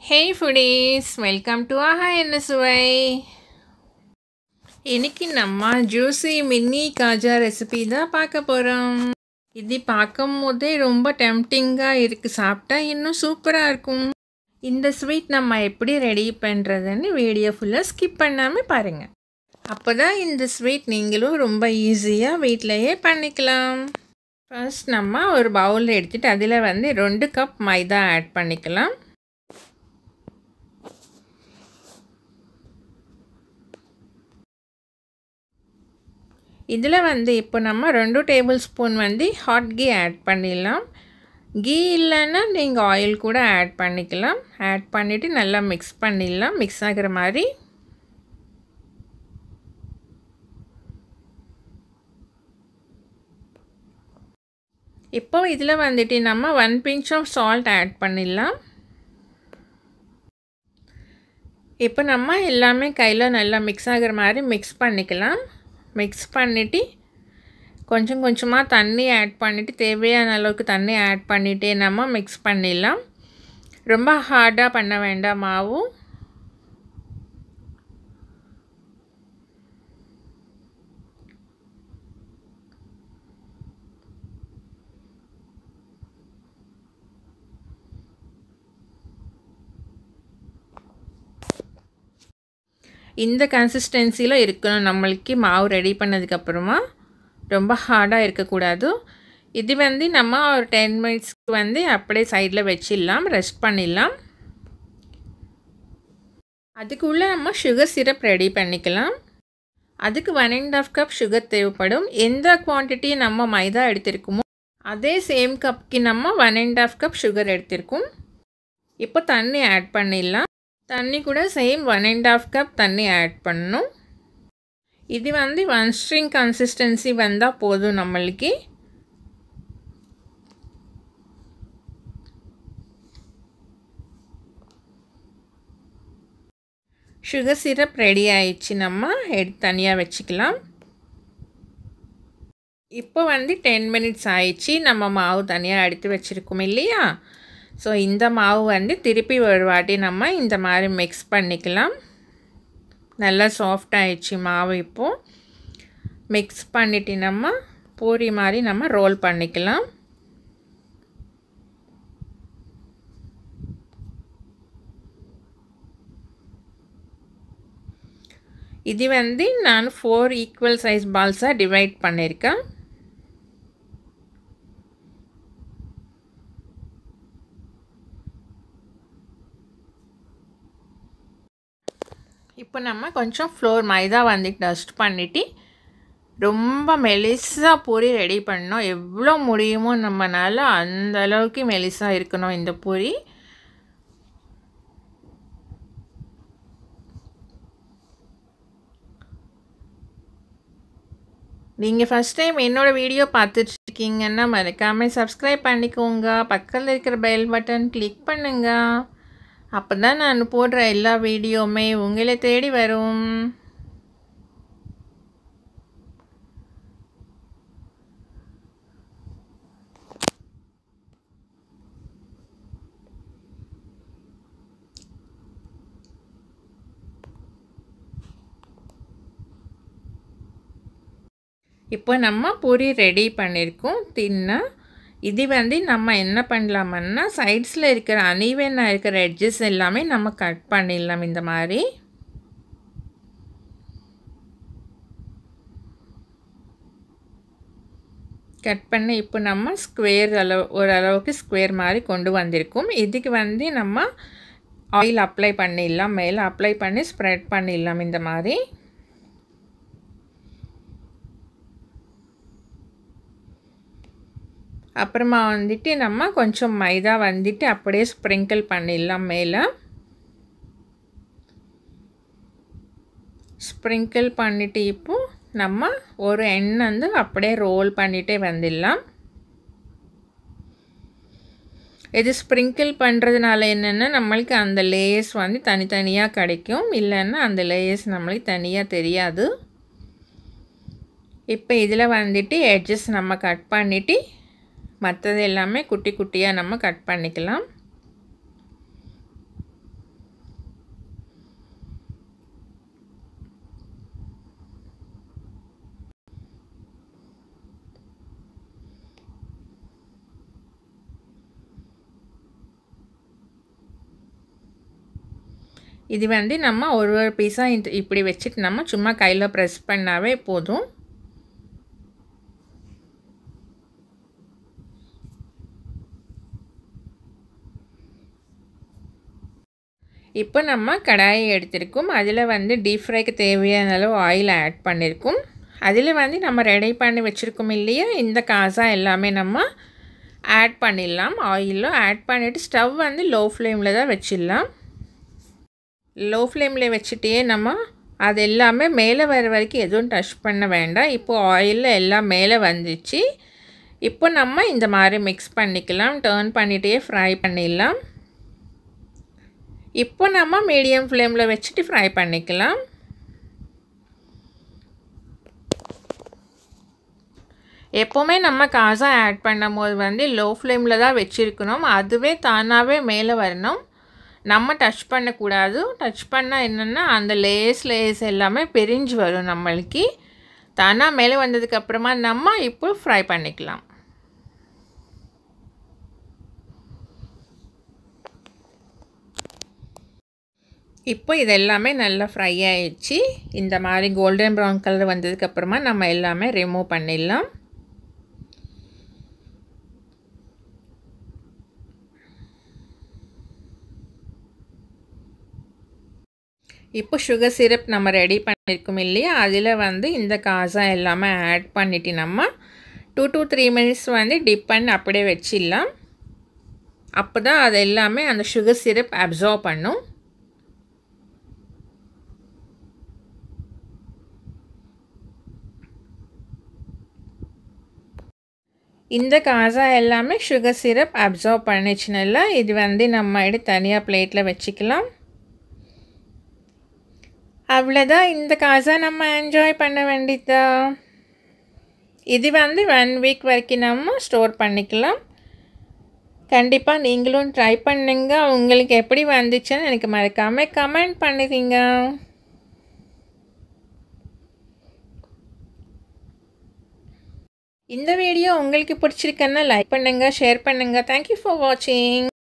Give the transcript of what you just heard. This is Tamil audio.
ஹே ஃபுடீஸ் வெல்கம் டு ஆஹா என்ன சுவை இன்னைக்கு நம்ம ஜூஸி மின்னி காஜா ரெசிபி தான் பார்க்க போகிறோம் இது பார்க்கும் போதே ரொம்ப டெம்டிங்காக இருக்குது சாப்பிட்டா இன்னும் சூப்பராக இருக்கும் இந்த ஸ்வீட் நம்ம எப்படி ரெடி பண்ணுறதுன்னு வீடியோ ஃபுல்லாக ஸ்கிப் பண்ணாமல் பாருங்கள் அப்போ தான் இந்த ஸ்வீட் நீங்களும் ரொம்ப ஈஸியாக வீட்டிலையே பண்ணிக்கலாம் ஃபர்ஸ்ட் நம்ம ஒரு பவுல் எடுத்துகிட்டு அதில் வந்து ரெண்டு கப் மைதா ஆட் பண்ணிக்கலாம் இதில் வந்து இப்போ நம்ம ரெண்டு டேபிள் ஸ்பூன் வந்து ஹாட் கீ ஆட் பண்ணிடலாம் கீ இல்லைன்னா நீங்கள் ஆயில் கூட ஆட் பண்ணிக்கலாம் ஆட் பண்ணிவிட்டு நல்லா மிக்ஸ் பண்ணிடலாம் மிக்ஸ் ஆகிற மாதிரி இப்போ இதில் வந்துட்டு நம்ம one pinch of salt add பண்ணிடலாம் இப்போ நம்ம எல்லாமே கையில் நல்லா மிக்ஸ் ஆகிற மாதிரி மிக்ஸ் பண்ணிக்கலாம் மிக்ஸ் பண்ணிவிட்டு கொஞ்சம் கொஞ்சமாக தண்ணி ஆட் பண்ணிவிட்டு தேவையான அளவுக்கு தண்ணி ஆட் பண்ணிவிட்டே நம்ம மிக்ஸ் பண்ணிடலாம் ரொம்ப ஹார்டாக பண்ண வேண்டாம் மாவு இந்த கன்சிஸ்டன்சியில் இருக்கணும் நம்மளுக்கு மாவு ரெடி பண்ணதுக்கப்புறமா ரொம்ப ஹார்டாக இருக்கக்கூடாது இது வந்து நம்ம ஒரு டென் மினிட்ஸ்க்கு வந்து அப்படியே சைடில் வச்சிடலாம் ரெஸ்ட் பண்ணிடலாம் அதுக்குள்ளே நம்ம சுகர் சிரப் ரெடி பண்ணிக்கலாம் அதுக்கு one and half cup sugar தேவைப்படும் எந்த குவான்டிட்டி நம்ம மைதா எடுத்திருக்கோமோ அதே சேம் கப்க்கு நம்ம one and half cup sugar எடுத்திருக்கோம் இப்போ தண்ணி ஆட் பண்ணிடலாம் தண்ணி கூட same one and half cup தண்ணி ஆட் பண்ணணும் இது வந்து ஒன் ஸ்ட்ரிங் கன்சிஸ்டன்சி வந்தால் போதும் நம்மளுக்கு சுகர் சிரப் ரெடி ஆயிடுச்சு நம்ம எடுத்து தனியாக வச்சுக்கலாம் இப்போ வந்து டென் மினிட்ஸ் ஆயிடுச்சு நம்ம மாவு தனியாக எடுத்து வச்சுருக்கோம் இல்லையா ஸோ இந்த மாவு வந்து திருப்பி ஒரு வாட்டி நம்ம இந்த மாதிரி மிக்ஸ் பண்ணிக்கலாம் நல்லா சாஃப்ட் ஆயிடுச்சு மாவு இப்போது மிக்ஸ் பண்ணிவிட்டு நம்ம பூரி மாதிரி நம்ம ரோல் பண்ணிக்கலாம் இது வந்து நான் ஃபோர் ஈக்குவல் சைஸ் பால்ஸாக டிவைட் பண்ணியிருக்கேன் இப்போ நம்ம கொஞ்சம் ஃப்ளோர் மைதா வந்து டஸ்ட் பண்ணிவிட்டு ரொம்ப மெலிசாக பூரி ரெடி பண்ணோம் எவ்வளோ முடியுமோ நம்மளால் அந்த அளவுக்கு மெலிசாக இருக்கணும் இந்த பூரி நீங்கள் ஃபஸ்ட் டைம் என்னோடய வீடியோ பார்த்துட்ருக்கீங்கன்னா மறக்காமல் சப்ஸ்கிரைப் பண்ணிக்கோங்க பக்கத்தில் இருக்கிற பெல் பட்டன் கிளிக் பண்ணுங்கள் அப்போ தான் நான் போடுற எல்லா வீடியோவுமே உங்களை தேடி வரும் இப்போ நம்ம பூரி ரெடி பண்ணியிருக்கோம் தின்னா இது வந்து நம்ம என்ன பண்ணலாமன்னா சைட்ஸில் இருக்கிற அனீவனாக இருக்கிற எட்ஜஸ் எல்லாமே நம்ம கட் பண்ணிடலாம் இந்த மாதிரி கட் பண்ணி இப்போ நம்ம ஸ்கொயர் அளவு ஓரளவுக்கு ஸ்கொயர் மாதிரி கொண்டு வந்திருக்கோம் இதுக்கு வந்து நம்ம ஆயில் அப்ளை பண்ணிடலாம் மேலே அப்ளை பண்ணி ஸ்ப்ரெட் பண்ணிடலாம் இந்த மாதிரி அப்புறமா வந்துட்டு நம்ம கொஞ்சம் மைதா வந்துட்டு அப்படியே ஸ்ப்ரிங்கிள் பண்ணிடலாம் மேலே ஸ்ப்ரிங்கிள் பண்ணிவிட்டு இப்போ நம்ம ஒரு எண்ணெய் வந்து அப்படியே ரோல் பண்ணிகிட்டே வந்துடலாம் இது ஸ்ப்ரிங்கிள் பண்ணுறதுனால என்னென்னா நம்மளுக்கு அந்த லேயர்ஸ் வந்து தனித்தனியாக கிடைக்கும் இல்லைன்னா அந்த லேயர்ஸ் நம்மளுக்கு தனியாக தெரியாது இப்போ இதில் வந்துட்டு எட்ஜஸ் நம்ம கட் பண்ணிவிட்டு மற்றது எல்லாமே குட்டி குட்டியாக நம்ம கட் பண்ணிக்கலாம் இது வந்து நம்ம ஒரு ஒரு பீஸாக இந்த இப்படி வச்சுட்டு நம்ம சும்மா கையில் ப்ரெஸ் பண்ணாவே போதும் இப்போ நம்ம கடாயை எடுத்திருக்கோம் அதில் வந்து டீப் ஃப்ரைக்கு தேவையான அளவு ஆயில் ஆட் பண்ணியிருக்கோம் அதில் வந்து நம்ம ரெடி பண்ணி வச்சுருக்கோம் இல்லையா இந்த காசா எல்லாமே நம்ம ஆட் பண்ணிடலாம் ஆயிலும் ஆட் பண்ணிவிட்டு ஸ்டவ் வந்து லோ ஃப்ளேமில் தான் வச்சிடலாம் லோ ஃப்ளேமில் வச்சுட்டே நம்ம அது எல்லாமே மேலே வர வரைக்கும் எதுவும் டச் பண்ண வேண்டாம் இப்போது ஆயிலில் எல்லாம் மேலே வந்துச்சு இப்போ நம்ம இந்த மாதிரி மிக்ஸ் பண்ணிக்கலாம் டேர்ன் பண்ணிகிட்டே ஃப்ரை பண்ணிடலாம் இப்போ நம்ம மீடியம் ஃப்ளேமில் வச்சுட்டு ஃப்ரை பண்ணிக்கலாம் எப்போவுமே நம்ம காசா ஆட் பண்ணும் போது வந்து லோ ஃப்ளேமில் தான் வச்சுருக்கணும் அதுவே தானாகவே மேலே வரணும் நம்ம டச் பண்ணக்கூடாது டச் பண்ணால் என்னென்னா அந்த லேஸ் லேஸ் எல்லாமே பிரிஞ்சு வரும் நம்மளுக்கு தானாக மேலே வந்ததுக்கப்புறமா நம்ம இப்போ ஃப்ரை பண்ணிக்கலாம் இப்போ இது எல்லாமே நல்லா ஃப்ரை ஆயிடுச்சு இந்த மாதிரி கோல்டன் ப்ரௌன் கலர் வந்ததுக்கப்புறமா நம்ம எல்லாமே ரிமூவ் பண்ணிடலாம் இப்போ சுகர் சிரப் நம்ம ரெடி பண்ணியிருக்கோம் இல்லையா அதில் வந்து இந்த காசா எல்லாமே ஆட் பண்ணிவிட்டு நம்ம டூ டூ த்ரீ மினிட்ஸ் வந்து டிப் பண்ணி அப்படியே வச்சிடலாம் அப்போ தான் அது எல்லாமே அந்த சுகர் சிரப் அப்சர்வ் பண்ணும் இந்த காசா எல்லாமே சுகர் சிரப் அப்சர்வ் பண்ணிச்சுனால இது வந்து நம்ம எடுத்து தனியாக பிளேட்டில் வச்சுக்கலாம் அவ்வளோதான் இந்த காசா நம்ம என்ஜாய் பண்ண வேண்டியதா இது வந்து ஒன் வீக் வரைக்கும் நம்ம ஸ்டோர் பண்ணிக்கலாம் கண்டிப்பாக நீங்களும் ட்ரை பண்ணுங்க உங்களுக்கு எப்படி வந்துச்சுன்னு எனக்கு மறக்காமல் கமெண்ட் பண்ணுறீங்க இந்த வீடியோ உங்களுக்கு பிடிச்சிருக்குன்னா லைக் பண்ணுங்கள் ஷேர் பண்ணுங்கள் தேங்க்யூ ஃபார் வாட்சிங்